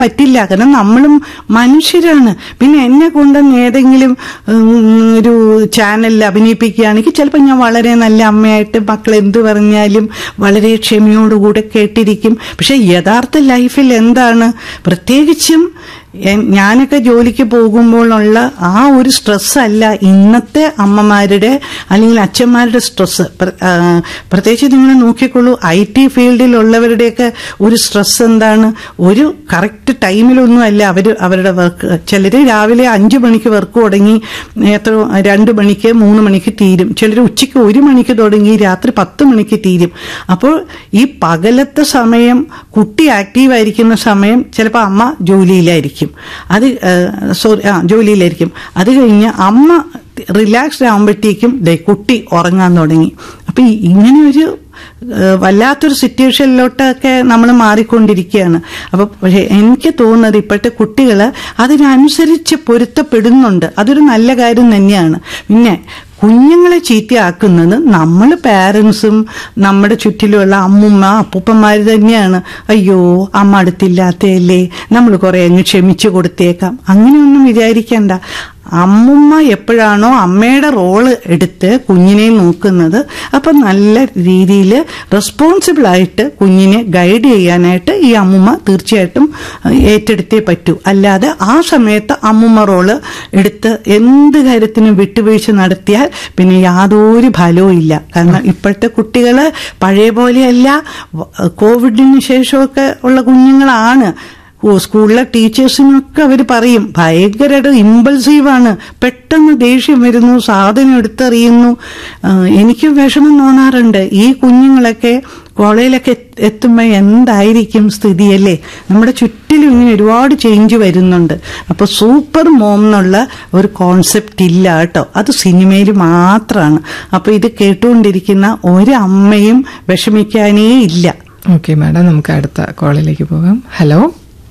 പറ്റില്ല കാരണം നമ്മളും മനുഷ്യരാണ് പിന്നെ എന്നെ കൊണ്ടുവന്ന് ഏതെങ്കിലും ഉം, ഒരു ചാനലിൽ അഭിനയിപ്പിക്കുകയാണെങ്കിൽ ചിലപ്പോൾ ഞാൻ വളരെ നല്ല അമ്മയായിട്ട് മക്കൾ എന്ത് പറഞ്ഞാലും വളരെ ക്ഷമയോടുകൂടെ കേട്ടിരിക്കും പക്ഷെ യഥാർത്ഥ ലൈഫിൽ എന്താണ് പ്രത്യേകിച്ചും എൻ- ഞാനൊക്കെ ജോലിക്ക് പോകുമ്പോഴുള്ള ആ ഒരു സ്ട്രെസ് അല്ല ഇന്നത്തെ അമ്മമാരുടെ അല്ലെങ്കിൽ അച്ഛന്മാരുടെ സ്ട്രെസ് പ്രത്യേകിച്ച് നിങ്ങൾ നോക്കിക്കോളൂ ഐ ടി ഫീൽഡിലുള്ളവരുടെയൊക്കെ ഒരു സ്ട്രെസ് എന്താണ് ഒരു കറക്റ്റ് ടൈമിലൊന്നും അല്ല അവർ അവരുടെ വർക്ക് ചിലർ രാവിലെ അഞ്ചു മണിക്ക് വർക്ക് തുടങ്ങി എത്ര രണ്ട് മണിക്ക് മൂന്ന് മണിക്ക് തീരും ചിലർ ഉച്ചയ്ക്ക് ഒരു മണിക്ക് തുടങ്ങി രാത്രി പത്ത് മണിക്ക് തീരും അപ്പോൾ ഈ പകലത്തെ സമയം കുട്ടി ആക്റ്റീവ് ആയിരിക്കുന്ന സമയം ചിലപ്പോൾ അമ്മ ജോലിയിലായിരിക്കും അത് സോറി ആ ജോലിയിലായിരിക്കും അത് കഴിഞ്ഞ് അമ്മ റിലാക്സ്ഡ് ആകുമ്പോഴത്തേക്കും ദേ കുട്ടി ഉറങ്ങാൻ തുടങ്ങി അപ്പൊ ഈ- ഇങ്ങനെ ഒരു ഏഹ്, വല്ലാത്തൊരു സിറ്റുവേഷനിലോട്ടൊക്കെ നമ്മൾ മാറിക്കൊണ്ടിരിക്കുകയാണ് അപ്പൊ പക്ഷേ എനിക്ക് തോന്നുന്നത് ഇപ്പോഴത്തെ കുട്ടികൾ അതിനനുസരിച്ച് പൊരുത്തപ്പെടുന്നുണ്ട് അതൊരു നല്ല കാര്യം തന്നെയാണ് പിന്നെ കുഞ്ഞുങ്ങളെ ചീത്തയാക്കുന്നത് നമ്മൾ പാരൻസും നമ്മുടെ ചുറ്റിലുള്ള അമ്മുമ്മ അപ്പൂപ്പന്മാർ തന്നെയാണ് അയ്യോ അമ്മ അടുത്തില്ലാത്തയല്ലേ നമ്മൾ കുറെ അങ്ങ് ക്ഷമിച്ചു കൊടുത്തേക്കാം അങ്ങനെയൊന്നും വിചാരിക്കേണ്ട അമ്മുമ്മ എപ്പോഴാണോ അമ്മയുടെ റോള് എടുത്ത് കുഞ്ഞിനെ നോക്കുന്നത് അപ്പം നല്ല രീതിയിൽ റെസ്പോൺസിബിൾ ആയിട്ട് കുഞ്ഞിനെ ഗൈഡ് ചെയ്യാനായിട്ട് ഈ അമ്മുമ്മ തീർച്ചയായിട്ടും അഹ്, ഏറ്റെടുത്തേ പറ്റൂ അല്ലാതെ ആ സമയത്ത് അമ്മുമ്മ റോള് എടുത്ത് എന്ത് കാര്യത്തിനും വിട്ടുവീഴ്ച നടത്തിയാൽ പിന്നെ യാതൊരു ഫലവും ഇല്ല കാരണം ഇപ്പോഴത്തെ കുട്ടികള് പഴയ പോലെയല്ല വ- കോവിഡിന് ശേഷമൊക്കെ ഉള്ള കുഞ്ഞുങ്ങളാണ് ഓ, സ്കൂളിലെ ടീച്ചേഴ്സിനൊക്കെ അവർ പറയും ഭയങ്കരമായിട്ട് ഇമ്പൾസീവാണ് പെട്ടെന്ന് ദേഷ്യം വരുന്നു സാധനം എടുത്തെറിയുന്നു ആ, എനിക്കും വിഷമം തോന്നാറുണ്ട് ഈ കുഞ്ഞുങ്ങളൊക്കെ കോളേജിലൊക്കെ എത്തുമ്പോൾ എന്തായിരിക്കും സ്ഥിതി അല്ലേ നമ്മുടെ ചുറ്റിലും ഇങ്ങനെ ഒരുപാട് ചേഞ്ച് വരുന്നുണ്ട് അപ്പൊ സൂപ്പർ മോം എന്നുള്ള ഒരു കോൺസെപ്റ്റ് ഇല്ല കേട്ടോ അത് സിനിമയിൽ മാത്രമാണ് അപ്പൊ ഇത് കേട്ടുകൊണ്ടിരിക്കുന്ന ഒരമ്മയും വിഷമിക്കാനേ ഇല്ല ഓക്കെ മാഡം നമുക്ക് അടുത്ത കോളിലേക്ക് പോകാം ഹലോ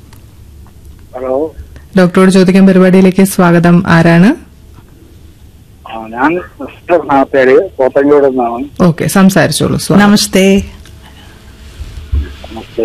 ഹലോ ഡോക്ടറോട് ചോദിക്കാൻ പരിപാടിയിലേക്ക് സ്വാഗതം ആരാണ് ആ, ഞാൻ മിസ്റ്റർ എന്നാ പേര് പോത്തങ്കോട് നിന്നാണ് ഓക്കെ സംസാരിച്ചോളൂ സ്വാഗതം നമസ്തേ നമസ്തേ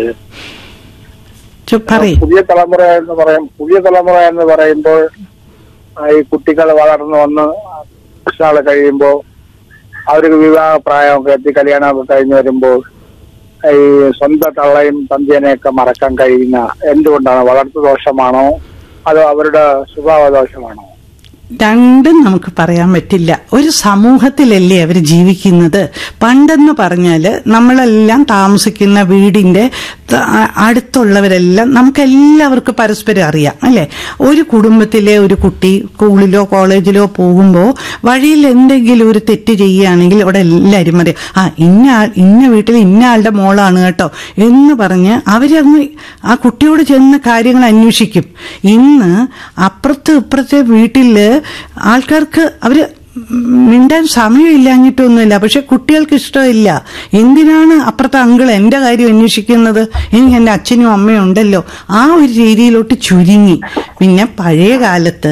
ചു- പറയ് പുതിയ തലമുറ എന്ന് പറയും പുതിയ തലമുറ എന്ന് പറയുമ്പോൾ ആ, ഈ കുട്ടികൾ വളർന്നു വന്ന് നാളെ കഴിയുമ്പോൾ അവർക്ക് വിവാഹ പ്രായമൊക്കെ എത്തി കല്യാണമൊക്കെ കഴിഞ്ഞ് വരുമ്പോൾ ഈ സ്വന്തം തള്ളയും തന്തിയനെയൊക്കെ മറക്കാൻ കഴിയുന്ന എന്തുകൊണ്ടാണ് വളർത്തു ദോഷമാണോ അതോ അവരുടെ സ്വഭാവ ദോഷമാണോ രണ്ടും നമുക്ക് പറയാൻ പറ്റില്ല ഒരു സമൂഹത്തിലല്ലേ അവർ ജീവിക്കുന്നത് പണ്ടെന്ന് പറഞ്ഞാല് നമ്മളെല്ലാം താമസിക്കുന്ന വീടിന്റെ ത- അടുത്തുള്ളവരെല്ലാം നമുക്ക് എല്ലാവർക്കും പരസ്പരം അറിയാം അല്ലെ ഒരു കുടുംബത്തിലെ ഒരു കുട്ടി സ്കൂളിലോ കോളേജിലോ പോകുമ്പോൾ വഴിയിൽ എന്തെങ്കിലും ഒരു തെറ്റ് ചെയ്യുകയാണെങ്കിൽ അവിടെ എല്ലാവരും അറിയാം ആ ഇന്ന ആൾ ഇന്ന വീട്ടിൽ ഇന്ന ആളുടെ മോളാണ് കേട്ടോ എന്ന് പറഞ്ഞ് അവരങ്ങ് ആ കുട്ടിയോട് ചെന്ന് കാര്യങ്ങൾ അന്വേഷിക്കും ഇന്ന് അപ്പുറത്ത് ഇപ്പുറത്തെ വീട്ടില് ആൾക്കാർക്ക് അവര് മിണ്ടാൻ സമയമില്ലാഞ്ഞിട്ടൊന്നുമില്ല പക്ഷെ കുട്ടികൾക്ക് ഇഷ്ടമില്ല എന്തിനാണ് അപ്പുറത്തെ അങ്കിൾ എന്റെ കാര്യം അന്വേഷിക്കുന്നത് എനിക്ക് എന്റെ അച്ഛനും അമ്മയും ഉണ്ടല്ലോ ആ ഒരു രീതിയിലോട്ട് ചുരുങ്ങി പിന്നെ പഴയ കാലത്ത്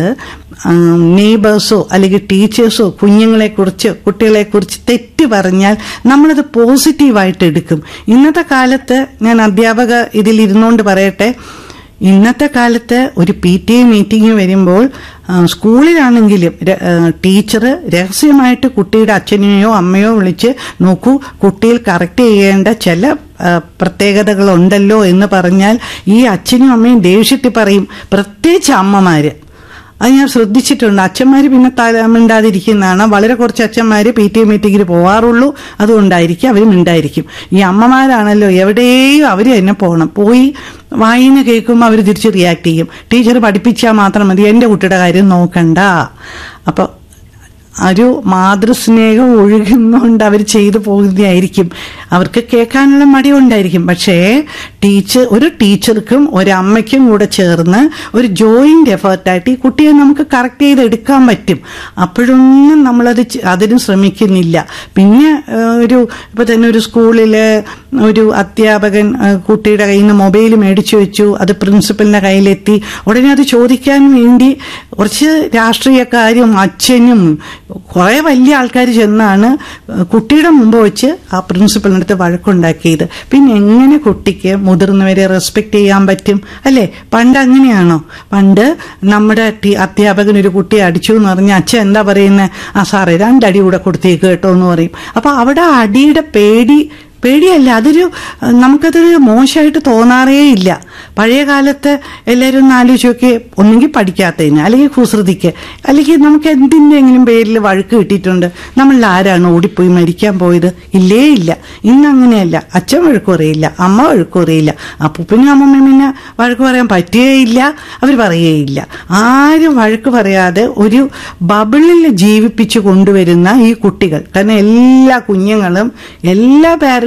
നെയ്ബേഴ്സോ അല്ലെങ്കിൽ ടീച്ചേഴ്സോ കുഞ്ഞുങ്ങളെ കുറിച്ച് കുട്ടികളെ കുറിച്ച് തെറ്റ് പറഞ്ഞാൽ നമ്മളത് പോസിറ്റീവായിട്ട് എടുക്കും ഇന്നത്തെ കാലത്ത് ഞാൻ അധ്യാപക ഇതിൽ ഇരുന്നുകൊണ്ട് പറയട്ടെ ഇന്നത്തെ കാലത്ത് ഒരു പി ടി എ മീറ്റിംഗ് വരുമ്പോൾ ആ, സ്കൂളിലാണെങ്കിലും ര- ആ, ടീച്ചർ രഹസ്യമായിട്ട് കുട്ടിയുടെ അച്ഛനെയോ അമ്മയോ വിളിച്ച് നോക്കൂ കുട്ടിയിൽ കറക്റ്റ് ചെയ്യേണ്ട ചില ആ, പ്രത്യേകതകളുണ്ടല്ലോ എന്ന് പറഞ്ഞാൽ ഈ അച്ഛനും അമ്മയും ദേഷ്യത്തിൽ പറയും പ്രത്യേകിച്ച് അമ്മമാര് അത് ഞാൻ ശ്രദ്ധിച്ചിട്ടുണ്ട് അച്ഛന്മാർ പിന്നെ തല മിണ്ടാതിരിക്കുന്നതാണ് വളരെ കുറച്ച് അച്ഛന്മാർ പി ടി എ മീറ്റിങ്ങിന് പോവാറുള്ളൂ അതുകൊണ്ടായിരിക്കും അവർ മിണ്ടായിരിക്കും ഈ അമ്മമാരാണല്ലോ എവിടെയും അവർ തന്നെ പോകണം പോയി വായിന്ന് കേൾക്കുമ്പോൾ അവർ തിരിച്ച് റിയാക്ട് ചെയ്യും ടീച്ചർ പഠിപ്പിച്ചാൽ മാത്രം മതി എൻ്റെ കുട്ടിയുടെ കാര്യം നോക്കണ്ട അപ്പോൾ ഒരു മാതൃസ്നേഹം ഒഴുകുന്നതുകൊണ്ട് അവർ ചെയ്തു പോകുന്നതായിരിക്കും അവർക്ക് കേൾക്കാനുള്ള മടി ഉണ്ടായിരിക്കും പക്ഷേ ടീച്ചർ ഒരു ടീച്ചർക്കും ഒരമ്മയ്ക്കും കൂടെ ചേർന്ന് ഒരു ജോയിന്റ് എഫേർട്ടായിട്ട് ഈ കുട്ടിയെ നമുക്ക് കറക്റ്റ് ചെയ്ത് എടുക്കാൻ പറ്റും അപ്പോഴൊന്നും നമ്മളത് ചെ- അതിന് ശ്രമിക്കുന്നില്ല പിന്നെ ആ, ഒരു ഇപ്പൊ തന്നെ ഒരു സ്കൂളില് ഒരു അധ്യാപകൻ ആ, കുട്ടിയുടെ കയ്യിൽ നിന്ന് മൊബൈൽ മേടിച്ചു വെച്ചു അത് പ്രിൻസിപ്പലിന്റെ കയ്യിലെത്തി ഉടനെ അത് ചോദിക്കാൻ വേണ്ടി കുറച്ച് രാഷ്ട്രീയക്കാരും അച്ഛനും കുറെ വലിയ ആൾക്കാർ ചെന്നാണ് കുട്ടിയുടെ മുമ്പ് വെച്ച് ആ പ്രിൻസിപ്പലിന്റെ അടുത്ത് വഴക്കുണ്ടാക്കിയത് പിന്നെ എങ്ങനെ കുട്ടിക്ക് മുതിർന്നവരെ റെസ്പെക്ട് ചെയ്യാൻ പറ്റും അല്ലേ പണ്ട് അങ്ങനെയാണോ പണ്ട് നമ്മുടെ ടി- അധ്യാപകൻ ഒരു കുട്ടിയെ അടിച്ചു എന്ന് പറഞ്ഞ അച്ഛൻ എന്താ പറയുന്നത് ആ സാറേ രണ്ടടി കൂടെ കൊടുത്തേക്ക് കേട്ടോ എന്ന് പറയും അപ്പൊ അവിടെ അടിയുടെ പേടി പേടിയല്ല അതൊരു അഹ് നമുക്കതൊരു മോശമായിട്ട് തോന്നാറേ ഇല്ല പഴയ കാലത്ത് എല്ലാവരും ഒന്ന് ആലോചിച്ച് നോക്കി ഒന്നെങ്കിൽ പഠിക്കാത്തതിന് അല്ലെങ്കിൽ കുസൃതിക്ക് അല്ലെങ്കിൽ നമുക്ക് എന്തിൻ്റെങ്കിലും പേരിൽ വഴക്ക് കിട്ടിയിട്ടുണ്ട് നമ്മളിൽ ആരാണ് ഓടിപ്പോയി മരിക്കാൻ പോയത് ഇല്ലേ ഇല്ല ഇന്ന് അങ്ങനെയല്ല അച്ഛൻ വഴക്ക് പറയില്ല അമ്മ വഴക്ക് പറയില്ല അപ്പൂപ്പനും അമ്മമ്മയും പിന്നെ വഴക്ക് പറയാൻ പറ്റുകയില്ല അവർ പറയുകയില്ല ആരും വഴക്ക് പറയാതെ ഒരു ബബിളിൽ ജീവിപ്പിച്ചു കൊണ്ടുവരുന്ന ഈ കുട്ടികൾ കാരണം എല്ലാ കുഞ്ഞുങ്ങളും എല്ലാ പാരൻസും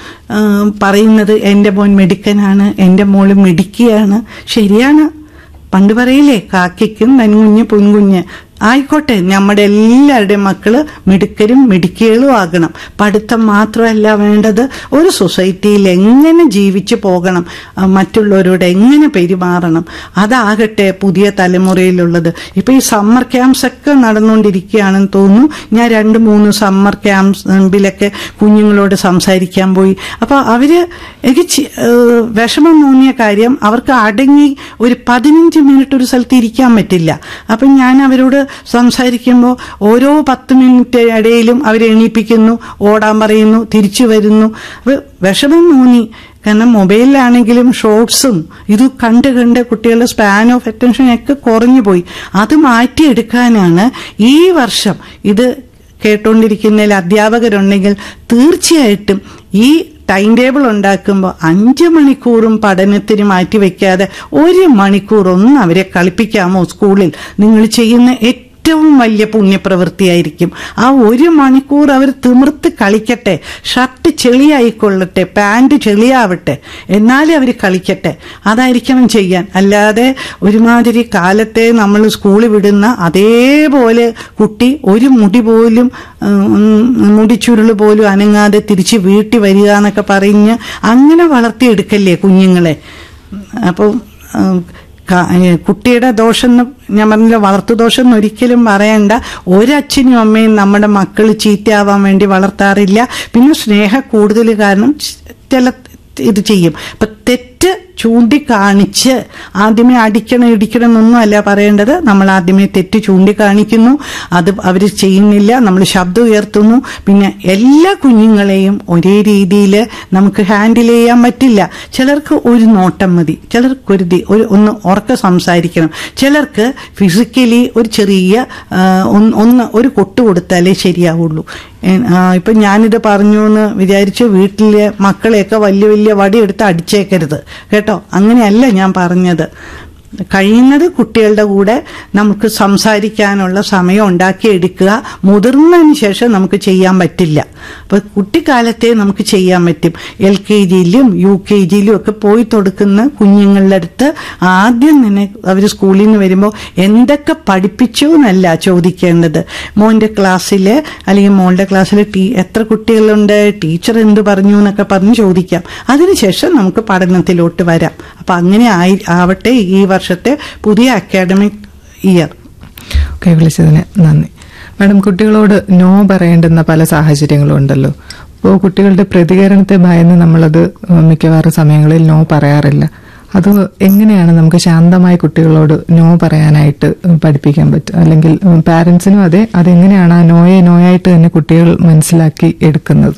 പറയുന്നത് എൻ്റെ മോൻ മിടുക്കനാണ് എൻ്റെ മോള് മിടുക്കിയാണ് ശരിയാണ് പണ്ട് പറയില്ലേ കാക്കയ്ക്കും നൻകുഞ്ഞ് പൊൻകുഞ്ഞ് ആയിക്കോട്ടെ നമ്മുടെ എല്ലാവരുടെയും മക്കള് മിടുക്കരും മിടുക്കികളും ആകണം പഠിത്തം മാത്രമല്ല വേണ്ടത് ഒരു സൊസൈറ്റിയിൽ എങ്ങനെ ജീവിച്ചു പോകണം ആ, മറ്റുള്ളവരോട് എങ്ങനെ പെരുമാറണം അതാകട്ടെ പുതിയ തലമുറയിലുള്ളത് ഇപ്പൊ ഈ സമ്മർ ക്യാമ്പ്സ് ഒക്കെ നടന്നുകൊണ്ടിരിക്കുകയാണെന്ന് തോന്നുന്നു ഞാൻ രണ്ട് മൂന്ന് സമ്മർ ക്യാമ്പിലൊക്കെ കുഞ്ഞുങ്ങളോട് സംസാരിക്കാൻ പോയി അപ്പൊ അവര് എനിക്ക് ചി- ഏഹ് വിഷമം തോന്നിയ കാര്യം അവർക്ക് അടങ്ങി ഒരു പതിനഞ്ച് മിനിറ്റ് ഒരു സ്ഥലത്ത് ഇരിക്കാൻ പറ്റില്ല അപ്പൊ ഞാൻ അവരോട് സംസാരിക്കുമ്പോൾ ഓരോ പത്ത് മിനിറ്റ് ഇടയിലും അവരെ എണീപ്പിക്കുന്നു ഓടാൻ പറയുന്നു തിരിച്ചു വരുന്നു അപ്പൊ വിഷമം തോന്നി കാരണം മൊബൈലിലാണെങ്കിലും ഷോർട്സും ഇത് കണ്ട് കണ്ട് കുട്ടികളുടെ സ്പാൻ ഓഫ് അറ്റൻഷൻ ഒക്കെ കുറഞ്ഞു പോയി അത് മാറ്റിയെടുക്കാനാണ് ഈ വർഷം ഇത് കേട്ടുകൊണ്ടിരിക്കുന്നതിൽ അധ്യാപകരുണ്ടെങ്കിൽ തീർച്ചയായിട്ടും ഈ ടൈം ടേബിൾ ഉണ്ടാക്കുമ്പോൾ അഞ്ച് മണിക്കൂറും പഠനത്തിന് മാറ്റിവെക്കാതെ ഒരു മണിക്കൂർ ഒന്ന് അവരെ കളിപ്പിക്കാമോ സ്കൂളിൽ നിങ്ങൾ ചെയ്യുന്ന ഏറ്റവും വലിയ പുണ്യപ്രവൃത്തിയായിരിക്കും ആ ഒരു മണിക്കൂർ അവർ തിമിർത്ത് കളിക്കട്ടെ ഷർട്ട് ചെളിയായിക്കൊള്ളട്ടെ പാൻറ് ചെളിയാവട്ടെ എന്നാലേ അവർ കളിക്കട്ടെ അതായിരിക്കണം ചെയ്യാൻ അല്ലാതെ ഒരുമാതിരി കാലത്തെ നമ്മൾ സ്കൂളിൽ വിടുന്ന അതേപോലെ കുട്ടി ഒരു മുടി പോലും ഉം, മുടിച്ചുരുള് പോലും അനങ്ങാതെ തിരിച്ച് വീട്ടിൽ വരിക എന്നൊക്കെ പറഞ്ഞ് അങ്ങനെ വളർത്തിയെടുക്കല്ലേ കുഞ്ഞുങ്ങളെ അപ്പം ഉം, ക- ഏ, കുട്ടിയുടെ ദോഷം എന്ന് ഞാൻ പറഞ്ഞില്ല വളർത്തു ദോഷം എന്ന് ഒരിക്കലും പറയണ്ട ഒരച്ഛനും അമ്മയും നമ്മുടെ മക്കൾ ചീത്തയാവാൻ വേണ്ടി വളർത്താറില്ല പിന്നെ സ്നേഹ കൂടുതൽ കാരണം ച്- ചില ഇത് ചെയ്യും അപ്പൊ തെറ്റ് ചൂണ്ടിക്കാണിച്ച് ആദ്യമേ അടിക്കണം ഇടിക്കണം എന്നൊന്നും അല്ല പറയേണ്ടത് നമ്മൾ ആദ്യമേ തെറ്റ് ചൂണ്ടിക്കാണിക്കുന്നു അത് അവർ ചെയ്യുന്നില്ല നമ്മൾ ശബ്ദം ഉയർത്തുന്നു പിന്നെ എല്ലാ കുഞ്ഞുങ്ങളെയും ഒരേ രീതിയിൽ നമുക്ക് ഹാൻഡിൽ ചെയ്യാൻ പറ്റില്ല ചിലർക്ക് ഒരു നോട്ടം മതി ചിലർക്ക് ഒരു ദി- ഒരു ഒന്ന് ഉറക്കെ സംസാരിക്കണം ചിലർക്ക് ഫിസിക്കലി ഒരു ചെറിയ ആ, ഒന്ന് ഒന്ന് ഒരു കൊട്ട് കൊടുത്താലേ ശരിയാവുള്ളൂ ഏ- ആ, ഇപ്പൊ ഞാനിത് പറഞ്ഞു എന്ന് വിചാരിച്ച് വീട്ടിലെ മക്കളെയൊക്കെ വലിയ വലിയ വടിയെടുത്ത് അടിച്ചേക്കരുത് കേട്ടോ അങ്ങനെയല്ല ഞാൻ പറഞ്ഞത് കഴിയുന്നത് കുട്ടികളുടെ കൂടെ നമുക്ക് സംസാരിക്കാനുള്ള സമയം ഉണ്ടാക്കിയെടുക്കുക മുതിർന്നതിന് ശേഷം നമുക്ക് ചെയ്യാൻ പറ്റില്ല അപ്പൊ കുട്ടിക്കാലത്തെ നമുക്ക് ചെയ്യാൻ പറ്റും എൽ കെ ജിയിലും യു കെ ജിയിലും ഒക്കെ പോയി കൊടുക്കുന്ന കുഞ്ഞുങ്ങളുടെ അടുത്ത് ആദ്യം തന്നെ അവർ സ്കൂളിൽ നിന്ന് വരുമ്പോൾ എന്തൊക്കെ പഠിപ്പിച്ചു എന്നല്ല ചോദിക്കേണ്ടത് മോന്റെ ക്ലാസ്സിൽ അല്ലെങ്കിൽ മോളുടെ ക്ലാസ്സിൽ ടീ എത്ര കുട്ടികളുണ്ട് ടീച്ചർ എന്ത് പറഞ്ഞു എന്നൊക്കെ പറഞ്ഞ് ചോദിക്കാം അതിനുശേഷം നമുക്ക് പഠനത്തിലോട്ട് വരാം അപ്പൊ അങ്ങനെ ആയി ആവട്ടെ ഈ വർഷത്തെ പുതിയ അക്കാഡമിക് ഇയർ ഓക്കെ വിളിച്ചതിന് നന്ദി മാഡം കുട്ടികളോട് നോ പറയേണ്ടുന്ന പല സാഹചര്യങ്ങളും ഉണ്ടല്ലോ അപ്പോൾ കുട്ടികളുടെ പ്രതികരണത്തെ ഭയന്ന് നമ്മളത് മിക്കവാറും സമയങ്ങളിൽ നോ പറയാറില്ല അത് എങ്ങനെയാണ് നമുക്ക് ശാന്തമായി കുട്ടികളോട് നോ പറയാനായിട്ട് പഠിപ്പിക്കാൻ പറ്റുക അല്ലെങ്കിൽ പാരന്റ്സിനും അതെ അതെങ്ങനെയാണ് ആ നോയെ നോയായിട്ട് തന്നെ കുട്ടികൾ മനസ്സിലാക്കി എടുക്കുന്നത്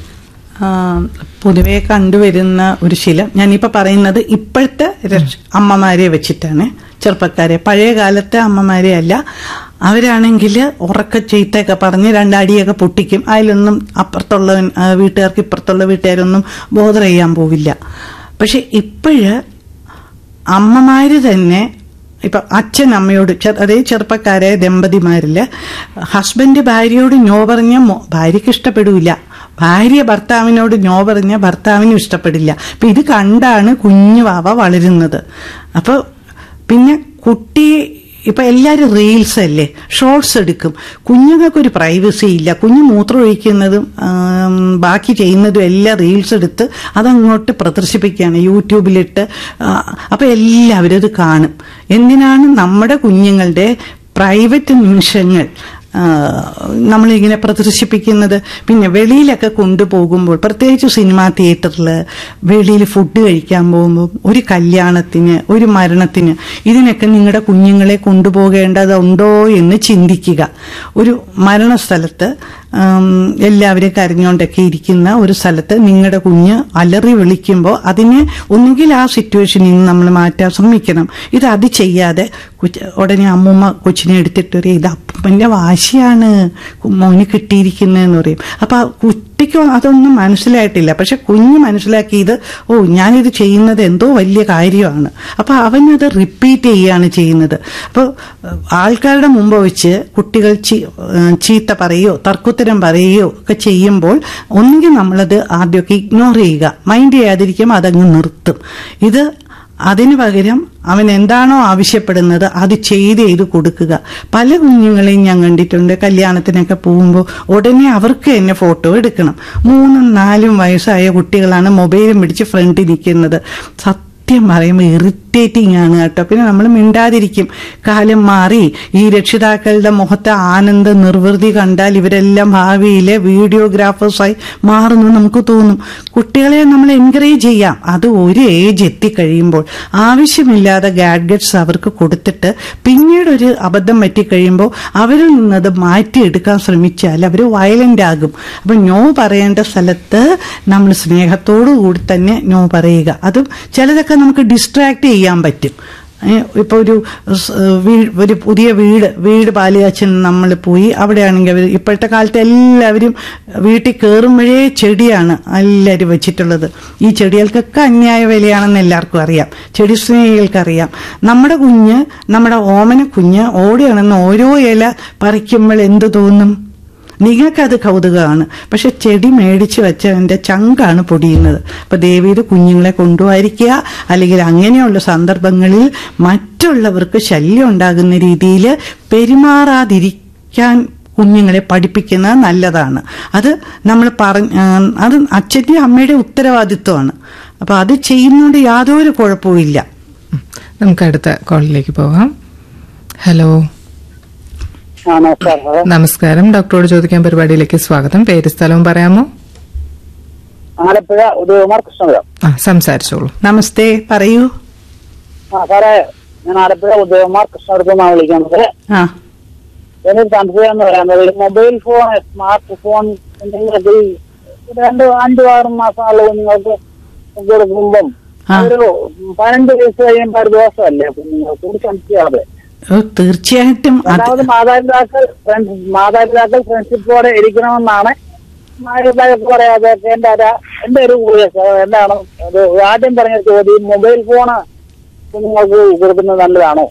ആ, പൊതുവെ കണ്ടുവരുന്ന ഒരു ശീലം ഞാനിപ്പോ പറയുന്നത് ഇപ്പോഴത്തെ രക്ഷ- അമ്മമാരെ വെച്ചിട്ടാണ് ചെറുപ്പക്കാരെ പഴയ കാലത്തെ അമ്മമാരെ അല്ല അവരാണെങ്കിൽ ഉറക്ക ചീത്തയൊക്കെ പറഞ്ഞ് രണ്ടടിയൊക്കെ പൊട്ടിക്കും അതിലൊന്നും അപ്പുറത്തുള്ള ആ, വീട്ടുകാർക്ക് ഇപ്പുറത്തുള്ള വീട്ടുകാരൊന്നും ബോധർ ചെയ്യാൻ പോവില്ല പക്ഷെ ഇപ്പോഴ് അമ്മമാര് തന്നെ ഇപ്പൊ അച്ഛൻ അമ്മയോട് ചെ- അതേ ചെറുപ്പക്കാരെ ദമ്പതിമാരില് ഹസ്ബൻഡ് ഭാര്യയോട് ഞോ പറഞ്ഞ മോ- ഭാര്യയ്ക്ക് ഇഷ്ടപ്പെടില്ല ഭാര്യ ഭർത്താവിനോട് ഞോ പറഞ്ഞ ഭർത്താവിനും ഇഷ്ടപ്പെടില്ല അപ്പൊ ഇത് കണ്ടാണ് കുഞ്ഞു വാവ വളരുന്നത് അപ്പൊ പിന്നെ കുട്ടി ഇപ്പൊ എല്ലാരും റീൽസ് അല്ലേ ഷോർട്സ് എടുക്കും കുഞ്ഞുങ്ങൾക്ക് ഒരു പ്രൈവസി ഇല്ല കുഞ്ഞു മൂത്രം ഒഴിക്കുന്നതും ആം, ബാക്കി ചെയ്യുന്നതും എല്ലാം റീൽസ് എടുത്ത് അതങ്ങോട്ട് പ്രദർശിപ്പിക്കുകയാണ് യൂട്യൂബിലിട്ട് ആ, അപ്പൊ എല്ലാവരും അത് കാണും എന്തിനാണ് നമ്മുടെ കുഞ്ഞുങ്ങളുടെ പ്രൈവറ്റ് നിമിഷങ്ങൾ ആ, നമ്മളിങ്ങനെ പ്രദർശിപ്പിക്കുന്നത് പിന്നെ വെളിയിലൊക്കെ കൊണ്ടുപോകുമ്പോൾ പ്രത്യേകിച്ച് സിനിമാ തിയേറ്ററിൽ വെളിയിൽ ഫുഡ് കഴിക്കാൻ പോകുമ്പോൾ ഒരു കല്യാണത്തിന് ഒരു മരണത്തിന് ഇതിനൊക്കെ നിങ്ങളുടെ കുഞ്ഞുങ്ങളെ കൊണ്ടുപോകേണ്ടതുണ്ടോ എന്ന് ചിന്തിക്കുക ഒരു മരണസ്ഥലത്ത് ആം, എല്ലാവരും കരഞ്ഞുകൊണ്ടൊക്കെ ഇരിക്കുന്ന ഒരു സ്ഥലത്ത് നിങ്ങളുടെ കുഞ്ഞ് അലറി വിളിക്കുമ്പോൾ അതിനെ ഒന്നുകിൽ ആ സിറ്റുവേഷനിൽ നിന്ന് നമ്മൾ മാറ്റാൻ ശ്രമിക്കണം ഇത് അത് ചെയ്യാതെ കൊച്ച് ഉടനെ അമ്മൂമ്മ കൊച്ചിനെ എടുത്തിട്ട് പറയും ഇത് അപ്പൻ്റെ വാശിയാണ് മോന് കിട്ടിയിരിക്കുന്നതെന്ന് പറയും അപ്പൊ ആ കുട്ടിക്ക് അതൊന്നും മനസ്സിലായിട്ടില്ല പക്ഷെ കുഞ്ഞ് മനസ്സിലാക്കിയത് ഓ ഞാനിത് ചെയ്യുന്നത് എന്തോ വലിയ കാര്യമാണ് അപ്പൊ അവനത് റിപ്പീറ്റ് ചെയ്യുകയാണ് ചെയ്യുന്നത് അപ്പോൾ ആൾക്കാരുടെ മുമ്പ് വെച്ച് കുട്ടികൾ ചീ- ഏഹ് ചീത്ത പറയുകയോ തർക്കുത്തരം പറയുകയോ ഒക്കെ ചെയ്യുമ്പോൾ ഒന്നുകിൽ നമ്മളത് ആദ്യമൊക്കെ ഇഗ്നോർ ചെയ്യുക മൈൻഡ് ചെയ്യാതിരിക്കുമ്പോൾ അതങ്ങ് നിർത്തും ഇത് അതിനു പകരം അവൻ എന്താണോ ആവശ്യപ്പെടുന്നത് അത് ചെയ്ത് ചെയ്ത് കൊടുക്കുക പല കുഞ്ഞുങ്ങളെയും ഞാൻ കണ്ടിട്ടുണ്ട് കല്യാണത്തിനൊക്കെ പോകുമ്പോൾ ഉടനെ അവർക്ക് തന്നെ ഫോട്ടോ എടുക്കണം മൂന്നും നാലും വയസ്സായ കുട്ടികളാണ് മൊബൈലും പിടിച്ച് ഫ്രണ്ടിൽ നിൽക്കുന്നത് സത്യം പറയുമ്പോൾ ഇറിറ്റേറ്റിംഗ് ആണ് കേട്ടോ പിന്നെ നമ്മൾ മിണ്ടാതിരിക്കും കാലം മാറി ഈ രക്ഷിതാക്കളുടെ മുഖത്തെ ആനന്ദ നിർവൃതി കണ്ടാൽ ഇവരെല്ലാം ഭാവിയിലെ വീഡിയോഗ്രാഫേഴ്സായി മാറുന്നു നമുക്ക് തോന്നും കുട്ടികളെ നമ്മൾ എൻകറേജ് ചെയ്യാം അത് ഒരു ഏജ് എത്തിക്കഴിയുമ്പോൾ ആവശ്യമില്ലാതെ ഗാഡ്ഗറ്റ്സ് അവർക്ക് കൊടുത്തിട്ട് പിന്നീട് ഒരു അബദ്ധം പറ്റിക്കഴിയുമ്പോൾ അവരിൽ നിന്നത് മാറ്റിയെടുക്കാൻ ശ്രമിച്ചാൽ അവർ വയലന്റ് ആകും അപ്പൊ നോ പറയേണ്ട സ്ഥലത്ത് നമ്മൾ സ്നേഹത്തോടു കൂടി തന്നെ നോ പറയുക അതും ചിലതൊക്കെ നമുക്ക് ഡിസ്ട്രാക്ട് ചെയ്യാൻ പറ്റും ഇപ്പോൾ ഒരു സ് വീ- ഒരു പുതിയ വീട് വീട് പാലുകാച്ചൻ നമ്മൾ പോയി അവിടെയാണെങ്കിൽ അവർ ഇപ്പോഴത്തെ കാലത്ത് എല്ലാവരും വീട്ടിൽ കയറുമ്പോഴേ ചെടിയാണ് എല്ലാവരും വെച്ചിട്ടുള്ളത് ഈ ചെടികൾക്കൊക്കെ അന്യായ വിലയാണെന്ന് എല്ലാവർക്കും അറിയാം ചെടി സ്നേഹികൾക്കറിയാം നമ്മുടെ കുഞ്ഞ് നമ്മുടെ ഓമന കുഞ്ഞ് ഓടിയാണെന്ന് ഓരോ ഇല പറിക്കുമ്പോൾ എന്ത് തോന്നും നിങ്ങൾക്കത് കൗതുകമാണ് പക്ഷെ ചെടി മേടിച്ച് വെച്ചവന്റെ ചങ്കാണ് പൊടിയുന്നത് അപ്പൊ ദേവിയുടെ കുഞ്ഞുങ്ങളെ കൊണ്ടുപോയിരിക്കുക അല്ലെങ്കിൽ അങ്ങനെയുള്ള സന്ദർഭങ്ങളിൽ മറ്റുള്ളവർക്ക് ശല്യം ഉണ്ടാകുന്ന രീതിയിൽ പെരുമാറാതിരിക്കാൻ കുഞ്ഞുങ്ങളെ പഠിപ്പിക്കുന്നത് നല്ലതാണ് അത് നമ്മൾ പറഞ്ഞ അത് അച്ഛൻ്റെ അമ്മയുടെ ഉത്തരവാദിത്വമാണ് അപ്പൊ അത് ചെയ്യുന്നതുകൊണ്ട് യാതൊരു കുഴപ്പവുമില്ല ഉം. നമുക്ക് അടുത്ത കോളിലേക്ക് പോകാം ഹലോ ആ നമസ്കാരം സാറേ നമസ്കാരം ഡോക്ടറോട് ചോദിക്കാൻ പരിപാടിയിലേക്ക് സ്വാഗതം പേര് സ്ഥലവും പറയാമോ ആലപ്പുഴ ഉദയകുമാർ കൃഷ്ണപുരം ആ സംസാരിച്ചോളൂ നമസ്തേ പറയൂ ആ സാറേ ഞാൻ ആലപ്പുഴ ഉദയകുമാർ കൃഷ്ണപുരത്ത് നിന്നാണ് വിളിക്കുന്നത് ആ എനിക്ക് സംശയം എന്ന് പറയുന്നത് ഈ മൊബൈൽ ഫോൺ സ്മാർട്ട് ഫോൺ എന്തെങ്കിലുമൊക്കെ ഈ രണ്ട് അഞ്ചു ആറ് മാസമുള്ള കുഞ്ഞുങ്ങൾക്ക് കൊടുക്കുമ്പം ആ. ഒരു പതിനഞ്ച് വയസ്സ് കഴിയുമ്പോൾ ഒരു ദോഷമല്ലേ കുഞ്ഞുങ്ങൾക്ക് ഒരു സംശയമാതെ ഓ, തീർച്ചയായിട്ടും അത് രണ്ടാമത് മാതാപിതാക്കൾ ഫ്രണ്ട്സ് മാതാപിതാക്കൾ ഫ്രണ്ട്ഷിപ്പോടെ ഇരിക്കണമെന്നാണ് മാതാപിതാക്കൾക്ക് പറയാതെ എന്റെ ഒരു എന്റെ ഒരു ഉപദേശം എന്താണ് അത് ആദ്യം പറഞ്ഞ ചോദ്യം മൊബൈൽ ഫോണ് കുഞ്ഞുങ്ങൾക്ക് കൊടുക്കുന്നത് നല്ലതാണോ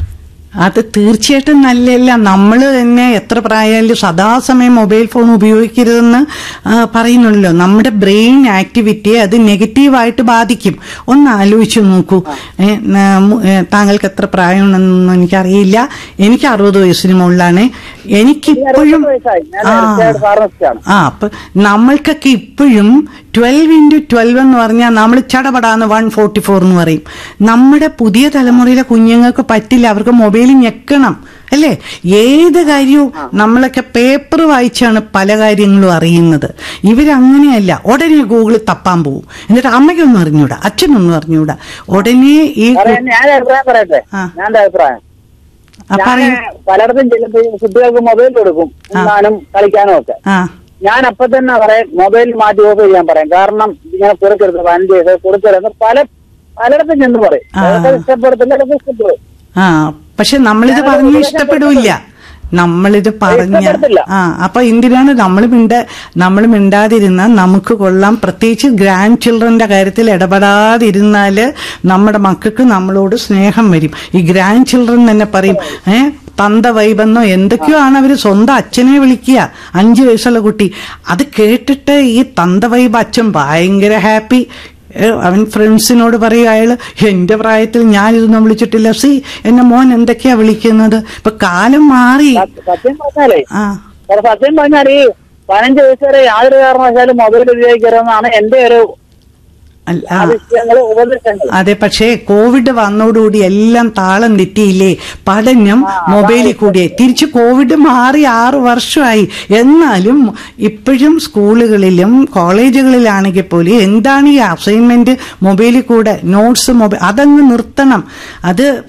അത് തീർച്ചയായിട്ടും നല്ലതല്ല നമ്മൾ തന്നെ എത്ര പ്രായമായാലും സദാസമയം മൊബൈൽ ഫോൺ ഉപയോഗിക്കരുതെന്ന് ആ, പറയുന്നുണ്ടല്ലോ നമ്മുടെ ബ്രെയിൻ ആക്ടിവിറ്റിയെ അത് നെഗറ്റീവായിട്ട് ബാധിക്കും ഒന്ന് ആലോചിച്ച് നോക്കൂ ഏ, ന- മു- ഏ, താങ്കൾക്ക് എത്ര പ്രായമുണ്ടെന്നൊന്നും എനിക്കറിയില്ല എനിക്ക് അറുപത് വയസ്സിന് മുകളിലാണ് എനിക്കിപ്പോഴും അറുപത് വയസ്സായി ഞാൻ ആ റിട്ടയർഡ് ഫാർമസിസ്റ്റാണ് ആ അപ്പൊ നമ്മൾക്കൊക്കെ ഇപ്പോഴും ട്വൽവ് ഇൻറ്റു ട്വൽവ് എന്ന് പറഞ്ഞാൽ നമ്മൾ ചടപടാന്ന് വൺ ഫോർട്ടി ഫോർ എന്ന് പറയും നമ്മുടെ പുതിയ തലമുറയിലെ കുഞ്ഞുങ്ങൾക്ക് പറ്റില്ല അവർക്ക് മൊബൈൽ ഞെക്കണം അല്ലേ ഏത് കാര്യവും നമ്മളൊക്കെ പേപ്പർ വായിച്ചാണ് പല കാര്യങ്ങളും അറിയുന്നത് ഇവരങ്ങനെയല്ല ഉടനെ ഗൂഗിളിൽ തപ്പാൻ പോകും എന്നിട്ട് അമ്മയ്ക്കൊന്നും അറിഞ്ഞൂടാ അച്ഛനൊന്നും അറിഞ്ഞൂടാ ഉടനെ ഈ സാറേ, ഞാൻ ഒരു അഭിപ്രായം പറയട്ടെ ആ. ഞാൻ എന്റെ അഭിപ്രായം ആ, ഞാൻ പറയൂ പലയിടത്തും ചെല്ലുമ്പോൾ കുട്ടികൾക്ക് മൊബൈൽ കൊടുക്കും ഉണ്ണാനും കളിക്കാനും ഒക്കെ ആ ഞാൻ അപ്പൊ തന്നെ പറയാം മൊബൈൽ മാറ്റി ഓഫ് ചെയ്യാൻ പറയാം കാരണം ഇങ്ങനെ കൊടുക്കരുത് പതിനഞ്ച് വയസ്സ് കൊടുക്കരുത് പല പലയിടത്തും ചെന്ന് പറയും ആ. ചിലർക്ക് ഇഷ്ടപ്പെടുത്തില്ല ചിലർക്ക് ഇഷ്ടപ്പെടും ആ പക്ഷെ നമ്മളിത് പറഞ്ഞ ഇഷ്ടപ്പെടില്ല നമ്മളിത് പറഞ്ഞ ഇഷ്ടപ്പെടത്തില്ല. ആ അപ്പൊ എന്തിനാണ് നമ്മൾ മിണ്ട നമ്മൾ മിണ്ടാതിരുന്ന നമുക്ക് കൊള്ളാം പ്രത്യേകിച്ച് ഗ്രാൻഡ് ചിൽഡ്രന്റെ കാര്യത്തിൽ ഇടപെടാതിരുന്നാല് നമ്മുടെ മക്കൾക്ക് നമ്മളോട് സ്നേഹം വരും ഈ ഗ്രാൻഡ് ചിൽഡ്രൻ തന്നെ പറയും ഏ തന്ത വൈബെന്നോ എന്തൊക്കെയോ ആണ് അവര് സ്വന്തം അച്ഛനെ വിളിക്കുക അഞ്ചു വയസ്സുള്ള കുട്ടി അത് കേട്ടിട്ട് ഈ തന്ത വൈബ് അച്ഛൻ ഭയങ്കര ഹാപ്പി ഏ, അവൻ ഫ്രണ്ട്സിനോട് പറയും അയാള് എന്റെ പ്രായത്തിൽ ഞാനിതൊന്നും വിളിച്ചിട്ടില്ല സി എന്നെ മോൻ എന്തൊക്കെയാ വിളിക്കുന്നത് ഇപ്പൊ കാലം മാറി സത്യം- സത്യം പറഞ്ഞാലേ ആ സാറേ, സത്യം പറഞ്ഞാൽ ഈ പതിനഞ്ച് വയസ്സ് വരെ യാതൊരു കാരണവശാലും മൊബൈൽ ഉപയോഗിക്കരുതെന്നാണ് എന്റെ ഒരു അല്ല ആ ആ. വിഷയങ്ങള് ഉപദേശങ്ങൾ അതെ പക്ഷേ കോവിഡ് വന്നോടുകൂടി എല്ലാം താളം തെറ്റിയില്ലേ പഠനം മൊബൈലിൽ കൂടി തിരിച്ച് കോവിഡ് മാറി ആറ് വർഷമായി എന്നാലും ഇപ്പോഴും സ്കൂളുകളിലും കോളേജുകളിലാണെങ്കിൽ പോലും എന്താണ് ഈ അസൈൻമെന്റ് മൊബൈലിൽ കൂടെ നോട്ട്സ് മൊബൈൽ അതങ്ങ് നിർത്തണം അത്